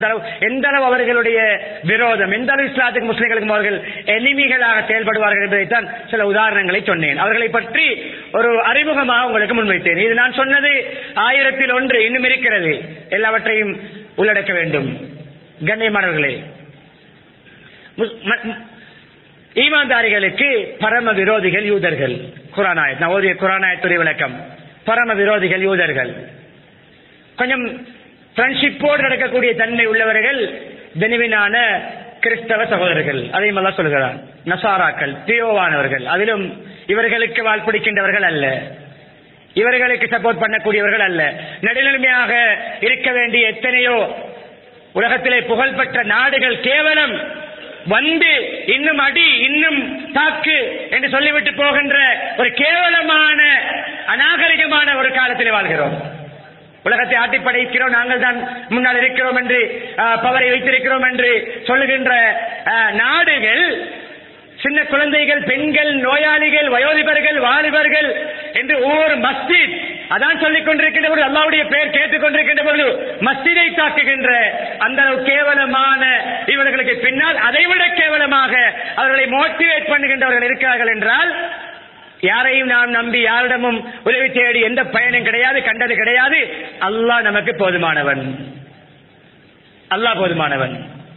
அளவு- எந்த அளவு அவர்களுடைய விரோதம் எந்த அளவு இஸ்லாத்துக்கு முஸ்லிம்களுக்கும் அவர்கள் எனிமிகளாக செயல்படுவார்கள் என்பதைத்தான் சில உதாரணங்களை சொன்னேன் அவர்களை பற்றி ஒரு அறிமுகமாக உங்களுக்கு முன்வைத்தேன் இது நான் சொன்னது ஆயிரத்தில் ஒன்று இன்னும் இருக்கிறது எல்லாவற்றையும் உள்ளடக்க வேண்டும் கண்ணியமானவர்களே முஸ்- ம- ம- ஈமான்தாரிகளுக்கு பரம விரோதிகள் யூதர்கள் குரானாயத் நான் ஓதிய குரானாயத்துறை விளக்கம் பரம விரோதிகள் யூதர்கள் கொஞ்சம் ஃப்ரெண்ட்ஷிப்போடு நடக்கக்கூடிய தன்மை உள்ளவர்கள் தெனிவினான கிறிஸ்தவ சகோதரர்கள் அதையும் எல்லாம் சொல்கிறார் நசாராக்கள் தியோவானவர்கள் அதிலும் இவர்களுக்கு வாழ் பிடிக்கின்றவர்கள் அல்ல இவர்களுக்கு சப்போர்ட் பண்ணக்கூடியவர்கள் அல்ல நடுநிலைமையாக இருக்க வேண்டிய எத்தனையோ உலகத்திலே புகழ்பெற்ற நாடுகள் கேவலம் வந்து இன்னும் அடி இன்னும் தாக்கு என்று சொல்லிவிட்டு போகின்ற ஒரு கேவலமான அநாகரிகமான ஒரு காலத்தில் வாழ்கிறோம் உலகத்தை ஆட்டி படைக்கிறோம் நாங்கள் தான் முன்னால் இருக்கிறோம் என்று அஹ், பவரை வைத்திருக்கிறோம் என்று சொல்லுகின்ற அஹ், நாடுகள் சின்ன குழந்தைகள் பெண்கள் நோயாளிகள் வயோதிபர்கள் வாலிபர்கள் என்று ஒவ்வொரு மஸ்ஜித் அதான் சொல்லிக் கொண்டிருக்கின்ற பொழுது அல்லாவுடைய பெயர் கேட்டுக் கொண்டிருக்கின்ற பொழுது மஸ்ஜிதை தாக்குகின்ற அந்த அளவு கேவலமான இவர்களுக்கு பின்னால் அதைவிட கேவலமாக அவர்களை மோட்டிவேட் பண்ணுகின்றவர்கள் இருக்கிறார்கள் என்றால் யாரையும் நாம் நம்பி யாரிடமும் உதவி தேடி எந்த பயனும் கிடையாது கண்டது கிடையாது அல்லாஹ் நமக்கு போதுமானவன் அல்லாஹ் போதுமானவன்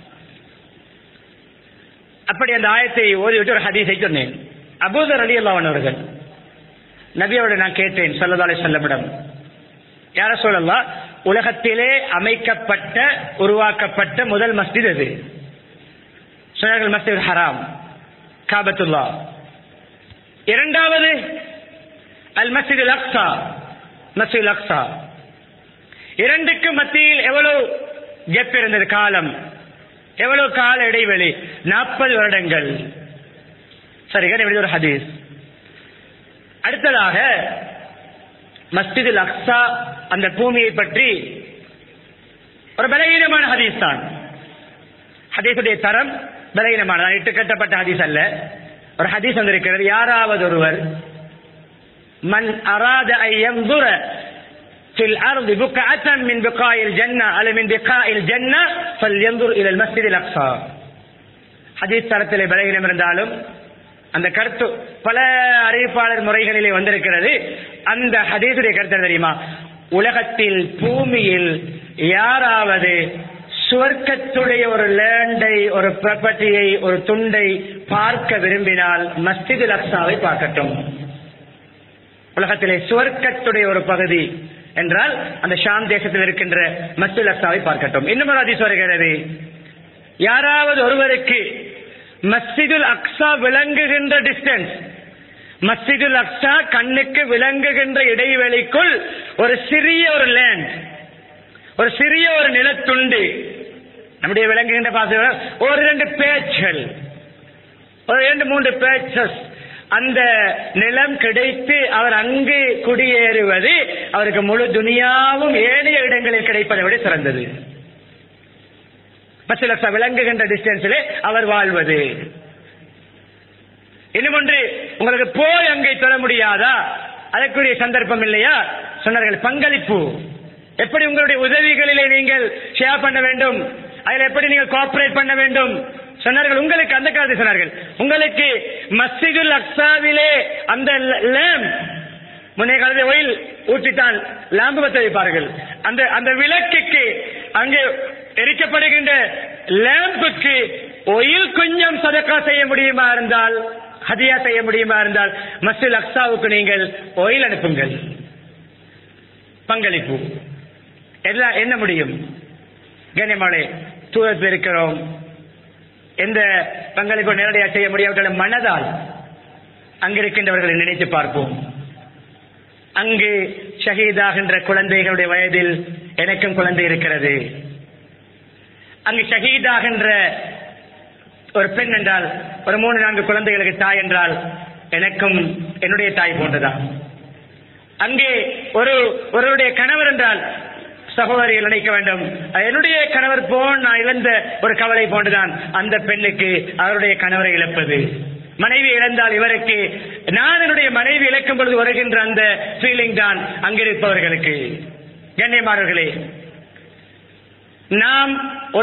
அப்படி அந்த ஆயத்தை ஓதிவிட்டு ஒரு ஹதீஸை சொன்னேன் அபூதர் அலி அல்லாஹ் அவர்கள் நபியோட நான் கேட்டேன் சல்லதாலே செல்லமிடம் யார சொல்லலாம் உலகத்திலே அமைக்கப்பட்ட உருவாக்கப்பட்ட முதல் மஸ்ஜித் அது சொன்னார்கள் மஸ்ஜித் ஹராம் காபத்துல்லா இரண்டாவது அல் மஸ்ஜித் அக்ஸா மஸ்ஜித் அக்ஸா இரண்டுக்கு மத்தியில் எவ்வளவு கெப் இருந்தது காலம் எவ்வளவு கால இடைவெளி நாற்பது வருடங்கள் சரி இப்படி ஒரு ஹதீஸ் அடுத்ததாக மஸ்ஜிதுல் அக்ஸா அந்த பூமியை பற்றி ஒரு பலகீனமான ஹதீஸ் தான் ஹதீஸுடைய தரம் பலகீனமான இட்டு கட்டப்பட்ட ஹதீஸ் அல்ல ஒரு ஹதீஸ் வந்திருக்கிறது யாராவது ஒருவர் மன் அராத ஐயந்துர في الأرض بقعة من بقاع الجنة أو من بقاع الجنة فلينظر إلى المسجد الأقصى ஹதீஸ் தரத்திலே பலகீனம் இருந்தாலும் அந்த கருத்து பல அறிவிப்பாளர் முறைகளிலே வந்திருக்கிறது அந்த ஹதீஸுடைய கருத்து என்ன தெரியுமா உலகத்தில் பூமியில் யாராவது சுவர்க்கத்துடைய ஒரு லேண்டை ஒரு ப்ராப்பர்ட்டியை ஒரு துண்டை பார்க்க விரும்பினால் மஸ்ஜிது அக்ஸாவை பார்க்கட்டும் உலகத்திலே சுவர்க்கத்துடைய ஒரு பகுதி என்றால் அந்த ஷாம் தேசத்தில் இருக்கின்ற மஸ்ஜித் அக்ஸாவை பார்க்கட்டும் இன்னும் ஒரு ஹதீஸ் வருகிறது யாராவது ஒருவருக்கு மஸ்ஜிதுல் அக்ஸா விளங்குகின்ற டிஸ்டன்ஸ் மஸ்ஜிதுல் அக்ஸா கண்ணுக்கு விளங்குகின்ற இடைவெளிக்குள் ஒரு சிறிய ஒரு லேண்ட் ஒரு சிறிய ஒரு நிலத்துண்டு நம்முடைய விளங்குகின்ற பாச ஒரு இரண்டு பேச்சுகள் ஒரு இரண்டு மூன்று பேச்சஸ் அந்த நிலம் கிடைத்து அவர் அங்கு குடியேறுவது அவருக்கு முழு துனியாவும் ஏனைய இடங்களில் கிடைப்பதை விட சிறந்தது பஸ்ல விளங்குகின்ற டிஸ்டன்ஸிலே அவர் வாழ்வது இன்னும் ஒன்று உங்களுக்கு போய் அங்கே தொழ முடியாதா அதற்குரிய சந்தர்ப்பம் இல்லையா சொன்னார்கள் பங்களிப்பு எப்படி உங்களுடைய உதவிகளிலே நீங்கள் ஷேர் பண்ண வேண்டும் அதில் எப்படி நீங்கள் கோஆபரேட் பண்ண வேண்டும் சொன்னார்கள் உங்களுக்கு அந்த காலத்தில் சொன்னார்கள் உங்களுக்கு மஸ்ஜிதுல் அக்ஸாவிலே அந்த லேம்ப் முன்னைய காலத்தில் ஒயில் ஊற்றித்தான் லாம்பு பற்ற வைப்பார்கள் அந்த அந்த விளக்குக்கு அங்கே எரிக்கப்படுகின்ற லேம்புக்கு ஒயில் கொஞ்சம் சதக்கா செய்ய முடியுமா இருந்தால் ஹதியா செய்ய முடியுமா இருந்தால் மஸ்ஜித் அக்ஸாவுக்கு நீங்கள் ஒயில் அனுப்புங்கள் பங்களிப்பு எல்லாம் என்ன முடியும் கண்ணியமானே தூரத்தில் இருக்கிறோம் எந்த பங்களிப்பு நேரடியாக செய்ய முடியாவிட்டாலும் மனதால் அங்கிருக்கின்றவர்களை நினைத்து பார்ப்போம் அங்கு ஷஹீதாகின்ற குழந்தைகளுடைய வயதில் எனக்கும் குழந்தை இருக்கிறது அங்கு ஷஹீதாகின்ற ஒரு பெண் என்றால் ஒரு மூணு நான்கு குழந்தைகளுக்கு தாய் என்றால் எனக்கும் என்னுடைய தாய் போன்றதான் அங்கே ஒரு ஒருவருடைய கணவர் என்றால் சகோதரிகள் நினைக்க வேண்டும் என்னுடைய கணவர் போன் நான் இழந்த ஒரு கவலை போன்றுதான் அந்த பெண்ணுக்கு அவருடைய கணவரை இழப்பது மனைவி இழந்தால் இவருக்கு நான் என்னுடைய மனைவி இழக்கும் பொழுது வருகின்ற அந்த ஃபீலிங் தான் அங்கிருப்பவர்களுக்கு கண்ணியமானவர்களே நாம் ஒரு